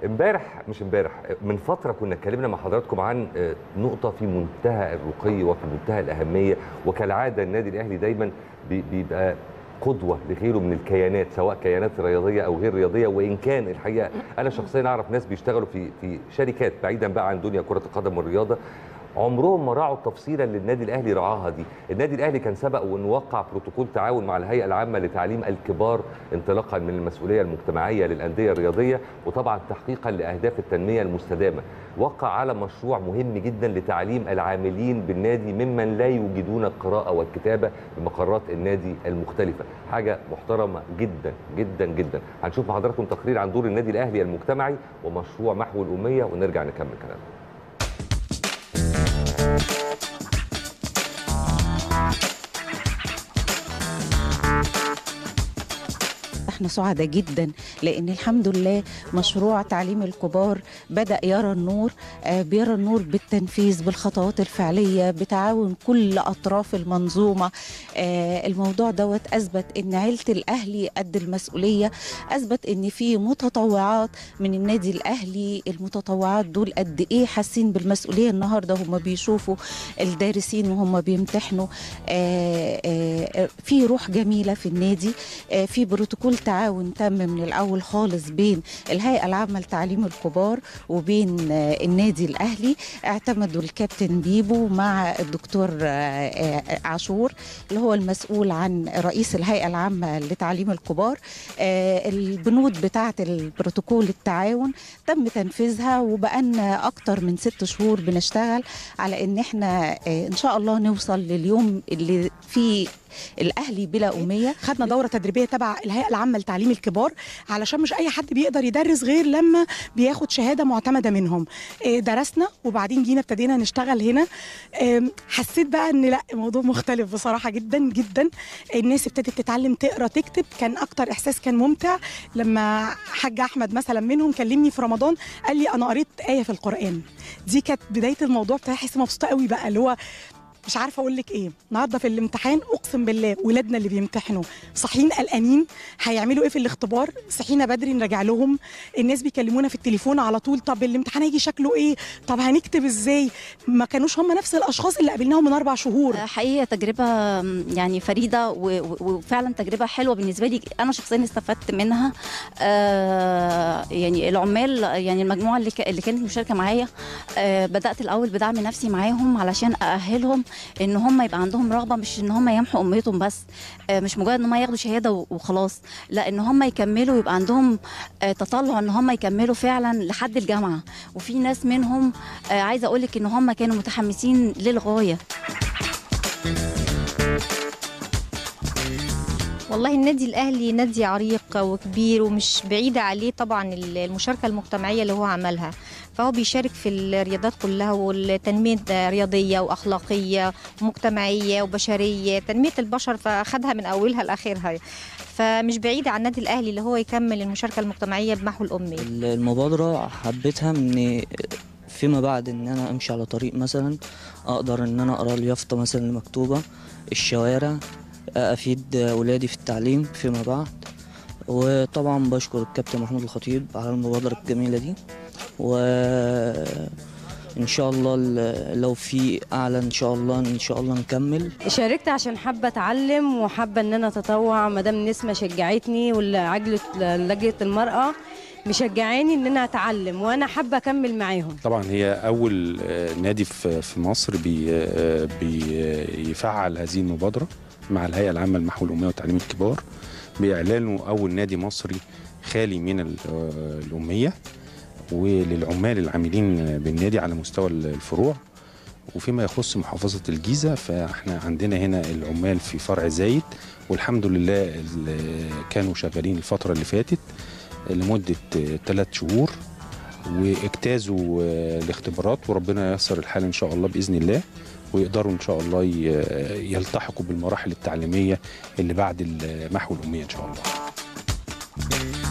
امبارح مش امبارح من فتره كنا اتكلمنا مع حضراتكم عن آه، نقطه في منتهى الرقي وفي منتهى الاهميه وكالعاده النادي الاهلي دايما بي- بيبقى قدوه لغيره من الكيانات سواء كيانات رياضيه او غير رياضيه وان كان الحقيقه انا شخصيا اعرف ناس بيشتغلوا في في شركات بعيدا بقى عن دنيا كره القدم والرياضه عمرهم ما راعوا التفصيله اللي النادي الاهلي رعاها دي، النادي الاهلي كان سبق وان وقع بروتوكول تعاون مع الهيئه العامه لتعليم الكبار انطلاقا من المسؤوليه المجتمعيه للانديه الرياضيه وطبعا تحقيقا لاهداف التنميه المستدامه، وقع على مشروع مهم جدا لتعليم العاملين بالنادي ممن لا يجيدون القراءه والكتابه بمقرات النادي المختلفه، حاجه محترمه جدا جدا جدا، هنشوف مع حضراتكم تقرير عن دور النادي الاهلي المجتمعي ومشروع محو الاميه ونرجع نكمل كلامنا. احنا سعداء جدا لان الحمد لله مشروع تعليم الكبار بدا يرى النور آه، بيرى النور بالتنفيذ بالخطوات الفعليه بتعاون كل اطراف المنظومه آه، الموضوع دوت اثبت ان عيله الاهلي قد المسؤوليه اثبت ان في متطوعات من النادي الاهلي المتطوعات دول قد ايه حاسين بالمسؤوليه النهارده هم بيشوفوا الدارسين وهم بيمتحنوا آه، آه، في روح جميله في النادي آه، في بروتوكول تعاون تم من الاول خالص بين الهيئه العامه لتعليم الكبار وبين آه، النادي الاهلي اعتمدوا الكابتن بيبو مع الدكتور آه، آه، عاشور اللي هو المسؤول عن رئيس الهيئه العامه لتعليم الكبار آه، البنود بتاعه البروتوكول التعاون تم تنفيذها وبقالنا اكتر من ست شهور بنشتغل على ان احنا آه، ان شاء الله نوصل لليوم اللي فيه الاهلي بلا اميه خدنا دوره تدريبيه تبع الهيئه العامه لتعليم الكبار علشان مش اي حد بيقدر يدرس غير لما بياخد شهاده معتمده منهم إيه، درسنا وبعدين جينا ابتدينا نشتغل هنا إم، حسيت بقى ان لا الموضوع مختلف بصراحه جدا جدا الناس ابتدت تتعلم تقرا تكتب كان اكتر احساس كان ممتع لما حاج احمد مثلا منهم كلمني في رمضان قال لي انا قريت ايه في القران دي كانت بدايه الموضوع بتاعي حاسه مبسوطه قوي بقى اللي هو مش عارفه اقول لك ايه النهارده في الامتحان اقسم بالله ولادنا اللي بيمتحنوا صاحيين قلقانين هيعملوا ايه في الاختبار صحينا بدري نراجع لهم الناس بيكلمونا في التليفون على طول طب الامتحان هيجي شكله ايه طب هنكتب ازاي ما كانوش هم نفس الاشخاص اللي قابلناهم من اربع شهور حقيقة تجربة يعني فريدة و- و- وفعلا تجربة حلوة بالنسبة لي أنا شخصيا استفدت منها آه، يعني العمال يعني المجموعة اللي ك- اللي كانت مشاركة معايا آه، بدأت الأول بدعم نفسي معاهم علشان أأهلهم إن هم يبقى عندهم رغبة مش إن هم يمحوا أميتهم بس آه، مش مجرد إن هم ياخدوا شهادة و- وخلاص لا إن هم يكملوا يبقى عندهم آه، تطلع إن هم يكملوا فعلا لحد الجامعة وفي ناس منهم آه، عايزة أقولك إن هم كانوا متحمسين للغاية والله النادي الاهلي نادي عريق وكبير ومش بعيده عليه طبعا المشاركه المجتمعيه اللي هو عملها فهو بيشارك في الرياضات كلها والتنميه رياضيه واخلاقيه ومجتمعيه وبشريه تنميه البشر فاخدها من اولها لاخرها فمش بعيده عن النادي الاهلي اللي هو يكمل المشاركه المجتمعيه بمحو الاميه المبادرة حبيتها من فيما بعد ان انا امشي على طريق مثلا اقدر ان انا اقرا اليافطة مثلا اللي مكتوبة الشوارع افيد ولادي في التعليم فيما بعد وطبعا بشكر الكابتن محمود الخطيب على المبادرة الجميلة دي وان شاء الله ال- لو في اعلى ان شاء الله ان شاء الله نكمل شاركت عشان حابه اتعلم وحابه ان انا اتطوع مدام نسمه شجعتني والعجله لجنه المراه مشجعاني ان انا اتعلم وانا حابه اكمل معاهم طبعا هي اول آه، نادي في في مصر بي آه، بيفعل هذه المبادره مع الهيئه العامه للمحو الاميه وتعليم الكبار باعلانه اول نادي مصري خالي من ال- آه، الاميه وللعمال العاملين بالنادي على مستوى الفروع وفيما يخص محافظة الجيزة فاحنا عندنا هنا العمال في فرع زايد والحمد لله ال- كانوا شغالين الفترة اللي فاتت لمدة ثلاث شهور واجتازوا آه، الاختبارات وربنا ييسر الحال ان شاء الله باذن الله ويقدروا ان شاء الله ي- يلتحقوا بالمراحل التعليميه اللي بعد ال- محو الاميه ان شاء الله